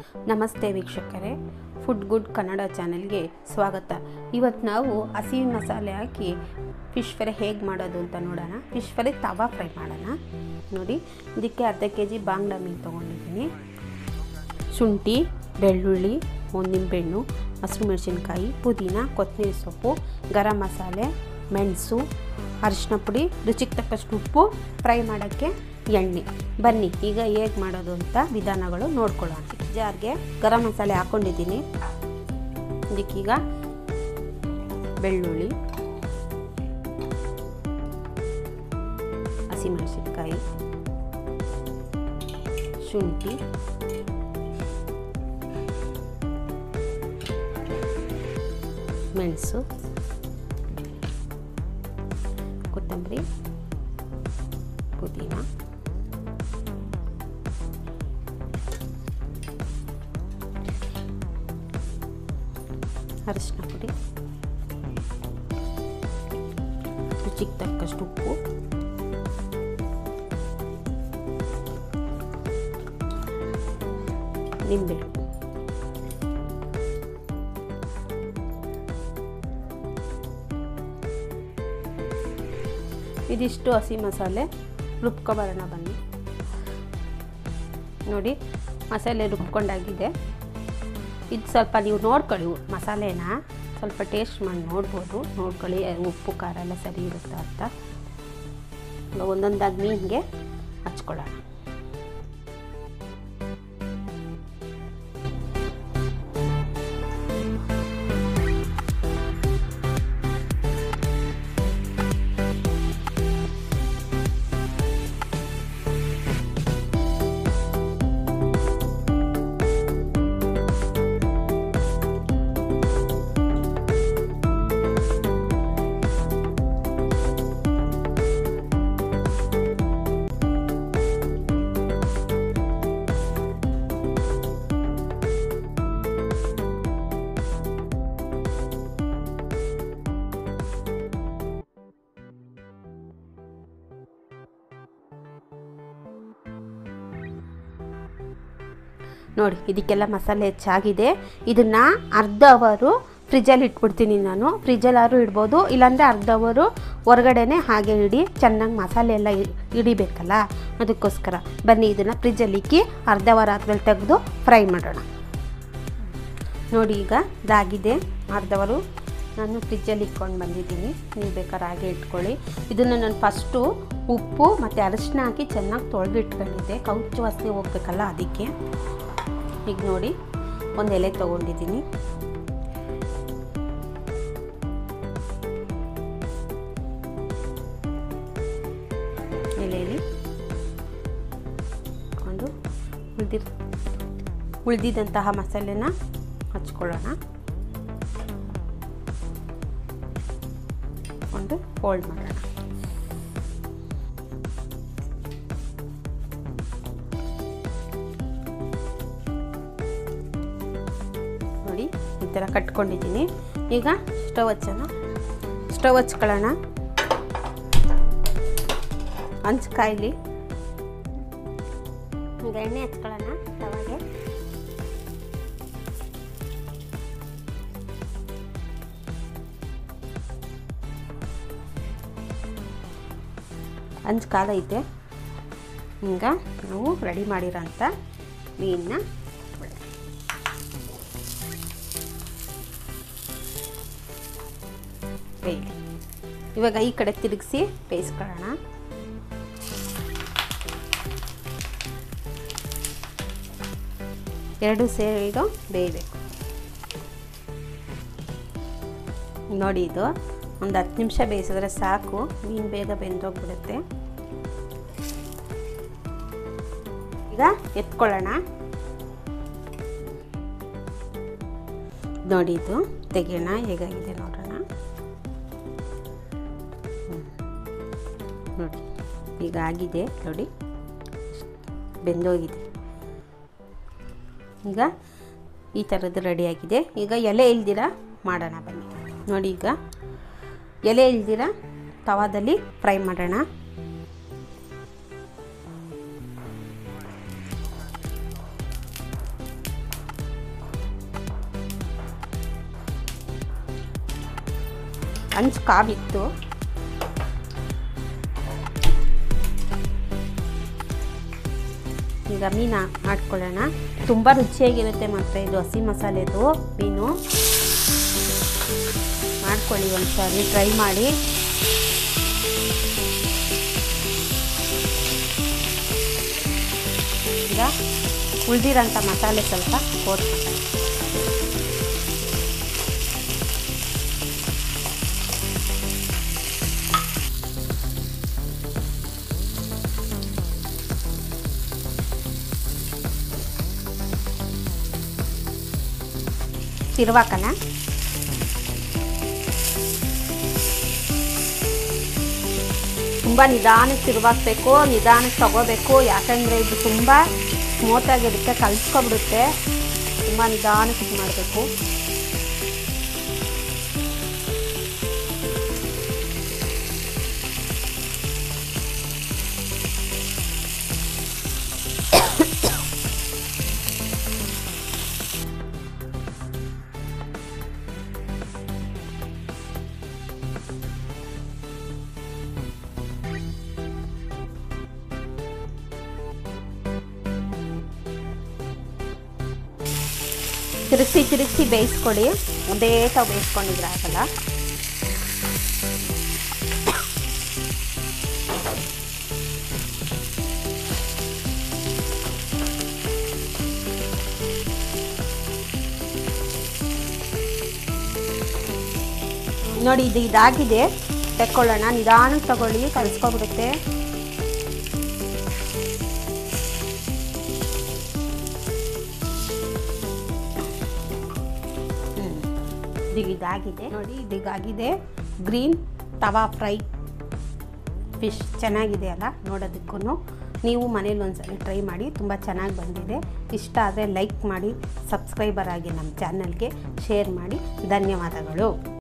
ನಮಸ್ತೆ ವೀಕ್ಷಕರೇ food good Kannada ಚಾನೆಲ್ಗೆ ಸ್ವಾಗತ ಇವತ್ತು ನಾವು ಹಸಿ ಮಸಾಲೆ ಹಾಕಿ ಫಿಶ್ ಫ್ರೈ ಹೇಗೆ ಮಾಡೋದು ಅಂತ ನೋಡೋಣ ಫಿಶ್ ಫ್ರೈ ತವಾ ಫ್ರೈ ಮಾಡೋಣ ನೋಡಿ ಇದಕ್ಕೆ ಅರ್ಧ ಕೆ ಜಿ ಬಾಂಗ್ಡಾ ಮೀನು ತೊಗೊಂಡಿದ್ದೀನಿ ಶುಂಠಿ ಬೆಳ್ಳುಳ್ಳಿ ಒಂದು ನಿಂಬೆಹಣ್ಣು ಹಸಿರು ಮೆಣಸಿನ್ಕಾಯಿ ಪುದೀನ ಕೊತ್ತಂಬರಿ ಸೊಪ್ಪು ಗರಂ ಮಸಾಲೆ ಮೆಣಸು ಅರಿಶಿನ ಪುಡಿ ರುಚಿಗೆ ತಕ್ಕಷ್ಟು ಉಪ್ಪು ಫ್ರೈ ಮಾಡೋಕ್ಕೆ ಎಣ್ಣೆ ಬನ್ನಿ ಈಗ ಹೇಗೆ ಮಾಡೋದು ಅಂತ ವಿಧಾನಗಳು ನೋಡ್ಕೊಳ್ಳೋಣ ಜಾರ್ಗೆ ಗರಂ ಮಸಾಲೆ ಹಾಕ್ಕೊಂಡಿದ್ದೀನಿ ಇದಕ್ಕೀಗ ಬೆಳ್ಳುಳ್ಳಿ ಹಸಿಮೆಣಸಿನ್ಕಾಯಿ ಶುಂಠಿ ಮೆಣಸು ಕೊತ್ತಂಬರಿ ಪುದೀನ ಅರಿಶಿನ ಪುಡಿ ರುಚಿಗೆ ತಕ್ಕಷ್ಟು ಉಪ್ಪು ನಿಂಬೆಹಣ್ಣು ಇದಿಷ್ಟು ಹಸಿ ಮಸಾಲೆ ರುಬ್ಕೊಬರೋಣ ಬನ್ನಿ ನೋಡಿ ಮಸಾಲೆ ರುಬ್ಕೊಂಡಾಗಿದೆ ಇದು ಸ್ವಲ್ಪ ನೀವು ನೋಡ್ಕೊಳ್ಳಿ ಮಸಾಲೆನ ಸ್ವಲ್ಪ ಟೇಸ್ಟ್ ಮಾಡಿ ನೋಡ್ಬೋದು ನೋಡ್ಕೊಳ್ಳಿ ಉಪ್ಪು ಖಾರ ಎಲ್ಲ ಸರಿ ಇರುತ್ತಾ ಅಂತ ಒಂದೊಂದಾಗಿ ಮೀನಿಗೆ ಹಚ್ಕೊಳ್ಳೋಣ ನೋಡಿ ಇದಕ್ಕೆಲ್ಲ ಮಸಾಲೆ ಹೆಚ್ಚಾಗಿದೆ ಇದನ್ನು ಅರ್ಧ ಅವರು ಫ್ರಿಜ್ಜಲ್ಲಿ ಇಟ್ಬಿಡ್ತೀನಿ ನಾನು ಫ್ರಿಜ್ಜಲ್ಲಾದ್ರೂ ಇಡ್ಬೋದು ಇಲ್ಲಾಂದರೆ ಅರ್ಧ ಅವರು ಹೊರಗಡೆನೆ ಹಾಗೆ ಇಡಿ ಚೆನ್ನಾಗಿ ಮಸಾಲೆ ಎಲ್ಲ ಹಿಡಿಬೇಕಲ್ಲ ಅದಕ್ಕೋಸ್ಕರ ಬನ್ನಿ ಇದನ್ನು ಫ್ರಿಜ್ಜಲ್ಲಿ ಇಕ್ಕಿ ಅರ್ಧ ವಾರ ಆದಮೇಲೆ ತೆಗೆದು ಫ್ರೈ ಮಾಡೋಣ ನೋಡಿ ಈಗ ಇದಾಗಿದೆ ಅರ್ಧವರು ನಾನು ಫ್ರಿಜ್ಜಲ್ಲಿ ಇಟ್ಕೊಂಡು ಬಂದಿದ್ದೀನಿ ನೀವು ಬೇಕಾದ್ರೆ ಹಾಗೆ ಇಟ್ಕೊಳ್ಳಿ ಇದನ್ನು ನಾನು ಫಸ್ಟು ಉಪ್ಪು ಮತ್ತು ಅರಿಶಿನ ಹಾಕಿ ಚೆನ್ನಾಗಿ ತೊಳೆದು ಇಟ್ಕೊಂಡಿದ್ದೆ ಕೌಚು ವಾಸನೆ ಹೋಗ್ಬೇಕಲ್ಲ ಅದಕ್ಕೆ ಈಗ ನೋಡಿ ಒಂದು ಎಲೆ ತೊಗೊಂಡಿದ್ದೀನಿ ಎಲೆಯಲ್ಲಿ ಒಂದು ಉಳಿದಿರ್ ಉಳಿದಿದ್ದಂತಹ ಮಸಾಲೆನ ಹಚ್ಕೊಳ್ಳೋಣ ಒಂದು ಫೋಲ್ಡ್ ಮಾಡೋಣ ನೋಡಿ ಈ ಥರ ಕಟ್ಕೊಂಡಿದ್ದೀನಿ ಈಗ ಸ್ಟವ್ ಹಚ್ಚೋಣ ಸ್ಟವ್ ಹಚ್ಕೊಳ್ಳೋಣ ಹಂಚ್ ಕಾಯಿಲಿ ಈಗ ಎಣ್ಣೆ ಹಚ್ಕೊಳ್ಳೋಣ ತವಾಗೆ ಹಂಚ್ ಕಾಲೈತೆ ಈಗ ನಾವು ರೆಡಿ ಮಾಡಿರೋಂಥ ಮೀನನ್ನ ಬೇಯಲಿ ಇವಾಗ ಈ ಕಡೆ ತಿರುಗಿಸಿ ಬೇಯಿಸ್ಕೊಳ್ಳೋಣ ಎರಡು ಸೇರಿಡು ಬೇಯಬೇಕು ನೋಡಿ ಇದು ಒಂದು ಹತ್ತು ನಿಮಿಷ ಬೇಯಿಸಿದ್ರೆ ಸಾಕು ಮೀನು ಬೇಗ ಬೆಂದೋಗ್ಬಿಡುತ್ತೆ ಈಗ ಎತ್ಕೊಳ್ಳೋಣ ನೋಡಿ ಇದು ತೆಗೆಯೋಣ ಹೇಗಾಗಿದೆ ನೋಡೋಣ ನೋಡಿ ಈಗ ಆಗಿದೆ ನೋಡಿ ಬೆಂದೋಗಿದೆ ಈಗ ಈ ಥರದ್ದು ರೆಡಿಯಾಗಿದೆ ಈಗ ಎಲೆ ಇಲ್ದಿರ ಮಾಡೋಣ ಬನ್ನಿ ನೋಡಿ ಈಗ ಎಲೆ ಇಲ್ದಿರ ತವಾದಲ್ಲಿ ಫ್ರೈ ಮಾಡೋಣ ಹಂಚು ಕಾವಿತ್ತು ಈಗ ಮೀನು ಮಾಡ್ಕೊಳ್ಳೋಣ ತುಂಬ ರುಚಿಯಾಗಿರುತ್ತೆ ಮತ್ತು ಇದು ಹಸಿ ಮಸಾಲೆದು ಮೀನು ಮಾಡ್ಕೊಳ್ಳಿ ಒಂದು ಸಾರಿ ಟ್ರೈ ಮಾಡಿ ಈಗ ಉಳ್ದಿರೋಂಥ ಮಸಾಲೆ ಸ್ವಲ್ಪ ಕೋರ್ಸ್ಕೊಂಡು ತಿರುವಾಕನ ತುಂಬ ನಿಧಾನಕ್ಕೆ ತಿರುವಾಕ್ಬೇಕು ನಿಧಾನಕ್ಕೆ ತಗೋಬೇಕು ಯಾಕಂದರೆ ಇದು ತುಂಬ ಸ್ಮೂತಾಗಿರುತ್ತೆ ಕಲಿಸ್ಕೊಬಿಡುತ್ತೆ ತುಂಬ ನಿಧಾನಕ್ಕೆ ಇದು ಮಾಡಬೇಕು ತಿರುಗಿಸಿ ತಿರುಗಿಸಿ ಬೇಯಿಸ್ಕೊಳ್ಳಿ ಒಂದೇ ತಾವು ಬೇಯಿಸ್ಕೊಂಡಿದ್ರೆ ಆಗಲ್ಲ ನೋಡಿ ಇದು ಇದಾಗಿದೆ ತೆಕ್ಕೊಳ್ಳೋಣ ನಿಧಾನಕ್ಕೆ ತಗೊಳ್ಳಿ ಕಲಿಸ್ಕೊಬಿಡುತ್ತೆ ಇದಾಗಿದೆ ನೋಡಿ ಇದೀಗಾಗಿದೆ ಗ್ರೀನ್ ತವಾ ಫ್ರೈ ಫಿಶ್ ಚೆನ್ನಾಗಿದೆ ಅಲ್ಲ ನೋಡೋದಕ್ಕೂ ನೀವು ಮನೇಲಿ ಒಂದ್ಸಲ ಟ್ರೈ ಮಾಡಿ ತುಂಬ ಚೆನ್ನಾಗಿ ಬಂದಿದೆ ಇಷ್ಟ ಆದರೆ ಲೈಕ್ ಮಾಡಿ ಸಬ್ಸ್ಕ್ರೈಬರ್ ಆಗಿ ನಮ್ಮ ಚಾನಲ್ಗೆ ಶೇರ್ ಮಾಡಿ ಧನ್ಯವಾದಗಳು